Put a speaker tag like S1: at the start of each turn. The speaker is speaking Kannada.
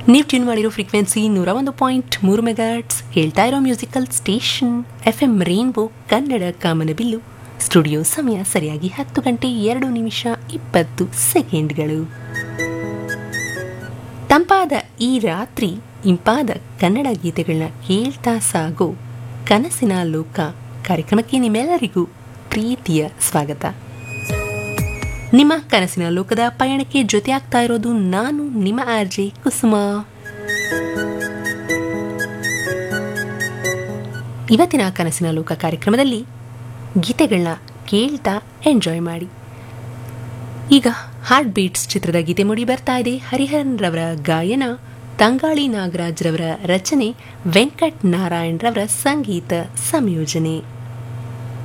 S1: ನೀವು ಟ್ಯೂನ್ ಮಾಡಿರೋ ಫ್ರೀಕ್ವೆನ್ಸಿ ನೂರ ಒಂದು ಪಾಯಿಂಟ್ ಮೂರು ಮೆಗಾಟ್ಸ್ ಕೇಳ್ತಾ ಇರೋ musical station F M Rainbow Kannada ಕಾಮನಬಿಲ್ಲು ಸ್ಟುಡಿಯೋ ಸಮಯ ಸರಿಯಾಗಿ ಹತ್ತು ಗಂಟೆ ಎರಡು ನಿಮಿಷ ಇಪ್ಪತ್ತು ಸೆಕೆಂಡ್ಗಳು ತಂಪಾದ ಈ ರಾತ್ರಿ ಇಂಪಾದ ಕನ್ನಡ ಗೀತೆಗಳನ್ನ ಕೇಳ್ತಾ ಸಾಗೋ ಕನಸಿನ ಲೋಕ ಕಾರ್ಯಕ್ರಮಕ್ಕೆ ನಿಮ್ಮೆಲ್ಲರಿಗೂ ಪ್ರೀತಿಯ ಸ್ವಾಗತ ನಿಮ್ಮ ಕನಸಿನ ಲೋಕದ ಪಯಣಕ್ಕೆ ಜೊತೆ ಆಗ್ತಾ ಇರೋದು ನಾನು ನಿಮ್ಮ ಆರ್ಜೆ ಕುಸುಮ ಇವತ್ತಿನ ಕನಸಿನ ಲೋಕ ಕಾರ್ಯಕ್ರಮದಲ್ಲಿ ಗೀತೆಗಳನ್ನ ಕೇಳ್ತಾ ಎಂಜಾಯ್ ಮಾಡಿ ಈಗ ಹಾರ್ಟ್ ಬೀಟ್ಸ್ ಚಿತ್ರದ ಗೀತೆ ಮೂಡಿ ಬರ್ತಾ ಇದೆ ಹರಿಹರನ್ ರವರ ಗಾಯನ ತಂಗಾಳಿ ನಾಗರಾಜ್ ರವರ ರಚನೆ ವೆಂಕಟ್ ನಾರಾಯಣ್ ರವರ ಸಂಗೀತ ಸಂಯೋಜನೆ